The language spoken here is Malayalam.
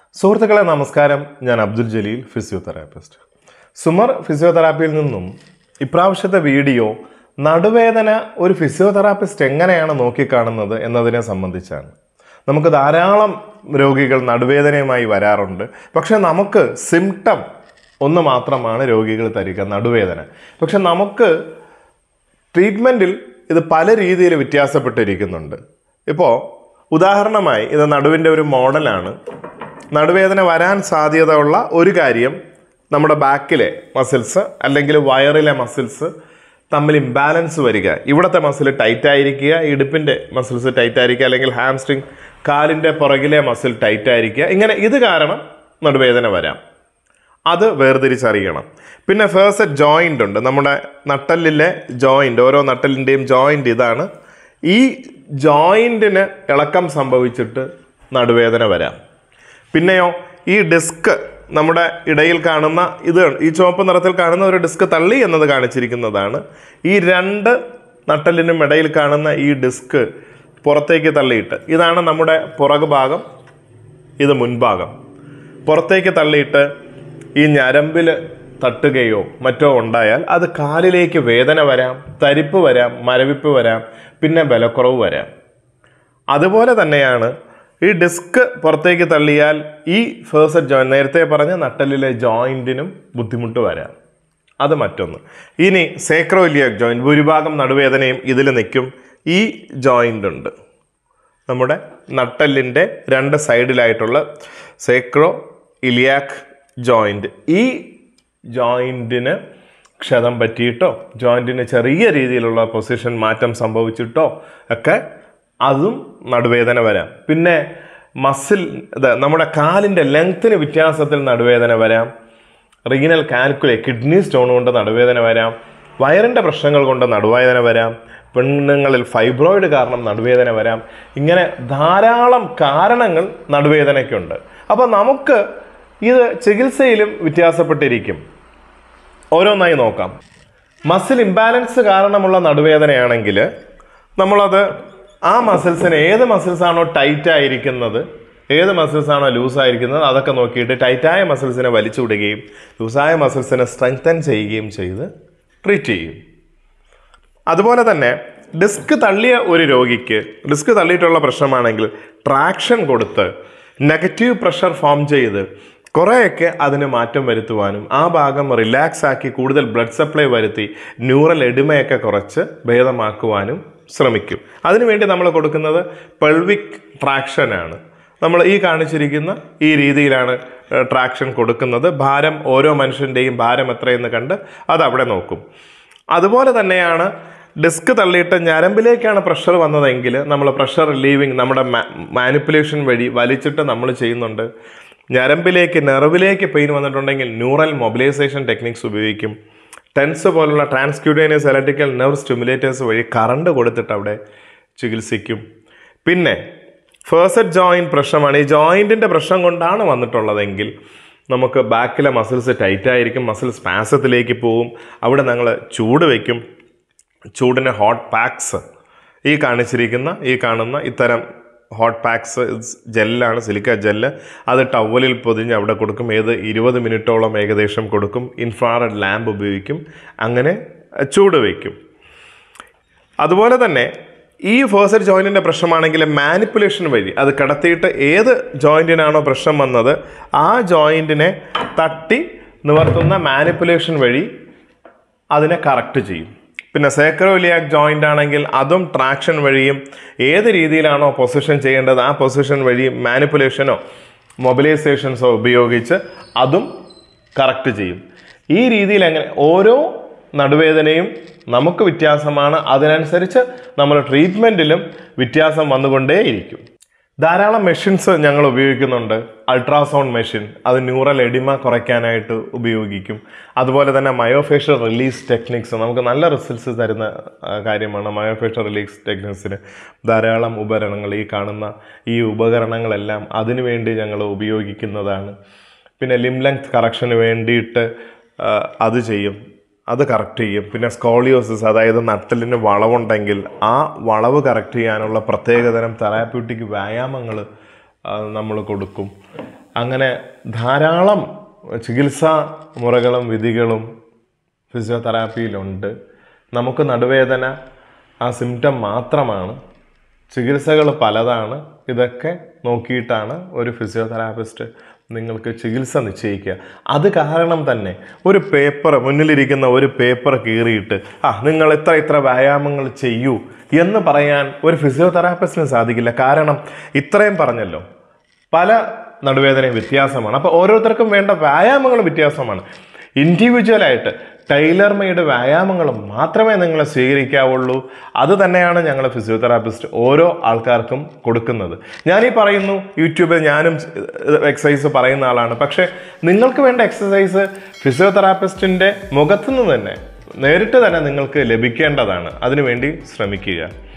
സുഹൃത്തുക്കളെ നമസ്കാരം ഞാൻ അബ്ദുൽ ജലീൽ ഫിസിയോതെറാപ്പിസ്റ്റ് സുമർ ഫിസിയോതെറാപ്പിയിൽ നിന്നും ഇപ്രാവശ്യത്തെ വീഡിയോ നടുവേദന ഒരു ഫിസിയോതെറാപ്പിസ്റ്റ് എങ്ങനെയാണ് നോക്കിക്കാണുന്നത് എന്നതിനെ സംബന്ധിച്ചാണ് നമുക്ക് ധാരാളം രോഗികൾ നടുവേദനയുമായി വരാറുണ്ട് പക്ഷെ നമുക്ക് സിംറ്റം ഒന്ന് മാത്രമാണ് രോഗികൾ തരിക നടുവേദന പക്ഷെ നമുക്ക് ട്രീറ്റ്മെൻറ്റിൽ ഇത് പല രീതിയിൽ വ്യത്യാസപ്പെട്ടിരിക്കുന്നുണ്ട് ഇപ്പോൾ ഉദാഹരണമായി ഇത് നടുവിൻ്റെ ഒരു മോഡലാണ് നടുവേദന വരാൻ സാധ്യതയുള്ള ഒരു കാര്യം നമ്മുടെ ബാക്കിലെ മസിൽസ് അല്ലെങ്കിൽ വയറിലെ മസിൽസ് തമ്മിൽ ഇംബാലൻസ് വരിക ഇവിടുത്തെ മസിൽ ടൈറ്റ് ആയിരിക്കുക ഇടുപ്പിൻ്റെ മസിൽസ് ടൈറ്റ് ആയിരിക്കുക അല്ലെങ്കിൽ ഹാംസ്ട്രിങ് കാലിൻ്റെ പുറകിലെ മസിൽ ടൈറ്റ് ആയിരിക്കുക ഇങ്ങനെ ഇത് കാരണം നടുവേദന വരാം അത് വേർതിരിച്ചറിയണം പിന്നെ ഫേഴ്സറ്റ് ജോയിൻ്റ് ഉണ്ട് നമ്മുടെ നട്ടലിലെ ജോയിൻ്റ് ഓരോ നട്ടലിൻ്റെയും ജോയിൻ്റ് ഇതാണ് ഈ ജോയിൻറ്റിന് ഇളക്കം സംഭവിച്ചിട്ട് നടുവേദന വരാം പിന്നെയോ ഈ ഡിസ്ക് നമ്മുടെ ഇടയിൽ കാണുന്ന ഇത് ഈ ചുവപ്പ് നിറത്തിൽ കാണുന്ന ഒരു ഡിസ്ക് തള്ളി എന്നത് കാണിച്ചിരിക്കുന്നതാണ് ഈ രണ്ട് നട്ടലിനും ഇടയിൽ കാണുന്ന ഈ ഡിസ്ക് പുറത്തേക്ക് തള്ളിയിട്ട് ഇതാണ് നമ്മുടെ പുറകു ഭാഗം ഇത് മുൻഭാഗം പുറത്തേക്ക് തള്ളിയിട്ട് ഈ ഞരമ്പിൽ തട്ടുകയോ മറ്റോ ഉണ്ടായാൽ അത് കാലിലേക്ക് വേദന വരാം തരിപ്പ് വരാം മരവിപ്പ് വരാം പിന്നെ ബലക്കുറവ് വരാം അതുപോലെ തന്നെയാണ് ഈ ഡിസ്ക് പുറത്തേക്ക് തള്ളിയാൽ ഈ ഫേഴ്സറ്റ് ജോയിൻ നേരത്തെ പറഞ്ഞ നട്ടലിലെ ജോയിൻറ്റിനും ബുദ്ധിമുട്ട് വരാം അത് മറ്റൊന്ന് ഇനി സേക്രോലിയക് ജോയിൻറ്റ് ഭൂരിഭാഗം നടുവേദനയും ഇതിൽ നിൽക്കും ഈ ജോയിൻ്റ് ഉണ്ട് നമ്മുടെ നട്ടലിൻ്റെ രണ്ട് സൈഡിലായിട്ടുള്ള സേക്രോ ഇലിയാക് ജോയിൻ്റ് ഈ ജോയിൻറ്റിന് ക്ഷതം പറ്റിയിട്ടോ ജോയിൻറ്റിന് ചെറിയ രീതിയിലുള്ള പൊസിഷൻ മാറ്റം സംഭവിച്ചിട്ടോ ഒക്കെ അതും നടുവേദന വരാം പിന്നെ മസിൽ ഇത് നമ്മുടെ കാലിൻ്റെ ലെങ്ത്തിന് വ്യത്യാസത്തിൽ നടുവേദന വരാം റീനൽ കാൽക്കുലെ കിഡ്നി സ്റ്റോൺ കൊണ്ട് നടുവേദന വരാം വയറിൻ്റെ പ്രശ്നങ്ങൾ കൊണ്ട് നടുവേദന വരാം പെണ്ണുങ്ങളിൽ ഫൈബ്രോയിഡ് കാരണം നടുവേദന വരാം ഇങ്ങനെ ധാരാളം കാരണങ്ങൾ നടുവേദനയ്ക്കുണ്ട് അപ്പോൾ നമുക്ക് ഇത് ചികിത്സയിലും വ്യത്യാസപ്പെട്ടിരിക്കും ഓരോന്നായി നോക്കാം മസിൽ ഇംബാലൻസ് കാരണമുള്ള നടുവേദനയാണെങ്കിൽ നമ്മളത് ആ മസിൽസിന് ഏത് മസിൽസാണോ ടൈറ്റ് ആയിരിക്കുന്നത് ഏത് മസിൽസാണോ ലൂസ് ആയിരിക്കുന്നത് അതൊക്കെ നോക്കിയിട്ട് ടൈറ്റായ മസിൽസിനെ വലിച്ചു വിടുകയും ലൂസായ മസിൽസിനെ സ്ട്രെങ്തൻ ചെയ്യുകയും ചെയ്ത് ട്രീറ്റ് ചെയ്യും അതുപോലെ തന്നെ ഡിസ്ക് തള്ളിയ ഒരു രോഗിക്ക് ഡിസ്ക് തള്ളിയിട്ടുള്ള പ്രശ്നമാണെങ്കിൽ ട്രാക്ഷൻ കൊടുത്ത് നെഗറ്റീവ് പ്രഷർ ഫോം ചെയ്ത് കുറേയൊക്കെ അതിന് മാറ്റം വരുത്തുവാനും ആ ഭാഗം റിലാക്സ് ആക്കി കൂടുതൽ ബ്ലഡ് സപ്ലൈ വരുത്തി ന്യൂറൽ എഡിമയൊക്കെ കുറച്ച് ഭേദമാക്കുവാനും ശ്രമിക്കും അതിനുവേണ്ടി നമ്മൾ കൊടുക്കുന്നത് പെൾവിക് ട്രാക്ഷനാണ് നമ്മൾ ഈ കാണിച്ചിരിക്കുന്ന ഈ രീതിയിലാണ് ട്രാക്ഷൻ കൊടുക്കുന്നത് ഭാരം ഓരോ മനുഷ്യൻ്റെയും ഭാരം എത്രയെന്ന് കണ്ട് അത് അവിടെ നോക്കും അതുപോലെ തന്നെയാണ് ഡിസ്ക് തള്ളിയിട്ട് ഞരമ്പിലേക്കാണ് പ്രഷർ വന്നതെങ്കിൽ നമ്മൾ പ്രഷർ റിലീവിങ് നമ്മുടെ മാനിപ്പുലേഷൻ വഴി വലിച്ചിട്ട് നമ്മൾ ചെയ്യുന്നുണ്ട് ഞരമ്പിലേക്ക് നെർവിലേക്ക് പെയിൻ വന്നിട്ടുണ്ടെങ്കിൽ ന്യൂറൽ മൊബിലൈസേഷൻ ടെക്നിക്സ് ഉപയോഗിക്കും ടെൻസ് പോലുള്ള ട്രാൻസ്ക്യൂട്ടേനിയസ് എലക്ട്രിക്കൽ നെർവ് സ്റ്റിമുലേറ്റേഴ്സ് വഴി കറണ്ട് കൊടുത്തിട്ട് അവിടെ ചികിത്സിക്കും പിന്നെ ഫേഴ്സറ്റ് ജോയിൻറ്റ് പ്രശ്നമാണ് ഈ ജോയിൻറ്റിൻ്റെ പ്രശ്നം കൊണ്ടാണ് വന്നിട്ടുള്ളതെങ്കിൽ നമുക്ക് ബാക്കിലെ മസിൽസ് ടൈറ്റ് ആയിരിക്കും മസിൽ സ്പാസത്തിലേക്ക് പോവും അവിടെ ഞങ്ങൾ ചൂട് വയ്ക്കും ചൂടിന് ഹോട്ട് പാക്സ് ഈ കാണിച്ചിരിക്കുന്ന ഈ കാണുന്ന ഇത്തരം ഹോട്ട് പാക്സ് ജെല്ലാണ് സിലിക്ക ജെല്ല് അത് ടവലിൽ പൊതിഞ്ഞ് അവിടെ കൊടുക്കും ഏത് ഇരുപത് മിനിറ്റോളം ഏകദേശം കൊടുക്കും ഇൻഫ്രാറെഡ് ലാമ്പ് ഉപയോഗിക്കും അങ്ങനെ ചൂട് വയ്ക്കും അതുപോലെ തന്നെ ഈ ഫേഴ്സറ്റ് ജോയിൻറ്റിൻ്റെ പ്രശ്നമാണെങ്കിൽ മാനിപ്പുലേഷൻ വഴി അത് കിടത്തിയിട്ട് ഏത് ജോയിൻറ്റിനാണോ പ്രശ്നം വന്നത് ആ ജോയിൻറ്റിനെ തട്ടി നിവർത്തുന്ന മാനിപ്പുലേഷൻ വഴി അതിനെ കറക്റ്റ് ചെയ്യും പിന്നെ സേക്രോലിയാക് ജോയിൻ്റ് ആണെങ്കിൽ അതും ട്രാക്ഷൻ വഴിയും ഏത് രീതിയിലാണോ പൊസിഷൻ ചെയ്യേണ്ടത് ആ പൊസിഷൻ വഴി മാനിപ്പുലേഷനോ മൊബിലൈസേഷൻസോ ഉപയോഗിച്ച് അതും കറക്റ്റ് ചെയ്യും ഈ രീതിയിൽ എങ്ങനെ ഓരോ നടുവേദനയും നമുക്ക് വ്യത്യാസമാണ് അതിനനുസരിച്ച് നമ്മൾ ട്രീറ്റ്മെൻറ്റിലും വ്യത്യാസം വന്നുകൊണ്ടേയിരിക്കും ധാരാളം മെഷീൻസ് ഞങ്ങൾ ഉപയോഗിക്കുന്നുണ്ട് അൾട്രാസൗണ്ട് മെഷീൻ അത് ന്യൂറൽ എഡിമ കുറയ്ക്കാനായിട്ട് ഉപയോഗിക്കും അതുപോലെ തന്നെ മയോഫേഷ്യൽ റിലീസ് ടെക്നിക്സ് നമുക്ക് നല്ല റിസൾട്ട്സ് തരുന്ന ആ, കാര്യമാണ് മയോഫേഷ്യൽ റിലീസ് ടെക്നിക്സിന് ധാരാളം ഉപകരണങ്ങൾ ഈ കാണുന്ന ഈ ഉപകരണങ്ങളെല്ലാം അതിനു വേണ്ടി ഞങ്ങൾ ഉപയോഗിക്കുന്നതാണ് പിന്നെ ലിം ലെങ്ത് കറക്ഷന് വേണ്ടിയിട്ട് ആ, അത് ചെയ്യും അത് കറക്റ്റ് ചെയ്യും പിന്നെ സ്കോളിയോസിസ് അതായത് നട്ടലിന് വളവുണ്ടെങ്കിൽ ആ വളവ് കറക്റ്റ് ചെയ്യാനുള്ള പ്രത്യേകതരം തെറാപ്യൂട്ടിക് വ്യായാമങ്ങൾ നമ്മൾ കൊടുക്കും അങ്ങനെ ധാരാളം ചികിത്സാ മുറകളും വിധികളും ഫിസിയോതെറാപ്പിയിലുണ്ട് നമുക്ക് നടുവേദന ആ സിംറ്റം മാത്രമാണ് ചികിത്സകൾ പലതാണ് ഇതൊക്കെ നോക്കിയിട്ടാണ് ഒരു ഫിസിയോതെറാപ്പിസ്റ്റ് നിങ്ങൾക്ക് ചികിത്സ നിശ്ചയിക്കുക അത് കാരണം തന്നെ ഒരു പേപ്പർ മുന്നിലിരിക്കുന്ന ഒരു പേപ്പർ കീറിയിട്ട് ആ നിങ്ങൾ ഇത്ര ഇത്ര വ്യായാമങ്ങൾ ചെയ്യൂ എന്ന് പറയാൻ ഒരു ഫിസിയോതെറാപ്പിസ്റ്റിന് സാധിക്കില്ല കാരണം ഇത്രയും പറഞ്ഞല്ലോ പല നടുവേദനയും വ്യത്യാസമാണ് അപ്പോൾ ഓരോരുത്തർക്കും വേണ്ട വ്യായാമങ്ങൾ വ്യത്യാസമാണ് ഇൻഡിവിജ്വലായിട്ട് ടൈലർ മെയ്ഡ് വ്യായാമങ്ങൾ മാത്രമേ നിങ്ങൾ സ്വീകരിക്കാവുള്ളൂ അത് തന്നെയാണ് ഞങ്ങൾ ഫിസിയോതെറാപ്പിസ്റ്റ് ഓരോ ആൾക്കാർക്കും കൊടുക്കുന്നത് ഞാൻ ഈ പറയുന്നു യൂട്യൂബിൽ ഞാനും എക്സസൈസ് പറയുന്ന ആളാണ് പക്ഷേ നിങ്ങൾക്ക് വേണ്ട എക്സസൈസ് ഫിസിയോതെറാപ്പിസ്റ്റിൻ്റെ മുഖത്തുനിന്ന് തന്നെ നേരിട്ട് തന്നെ നിങ്ങൾക്ക് ലഭിക്കേണ്ടതാണ് അതിനുവേണ്ടി ശ്രമിക്കുക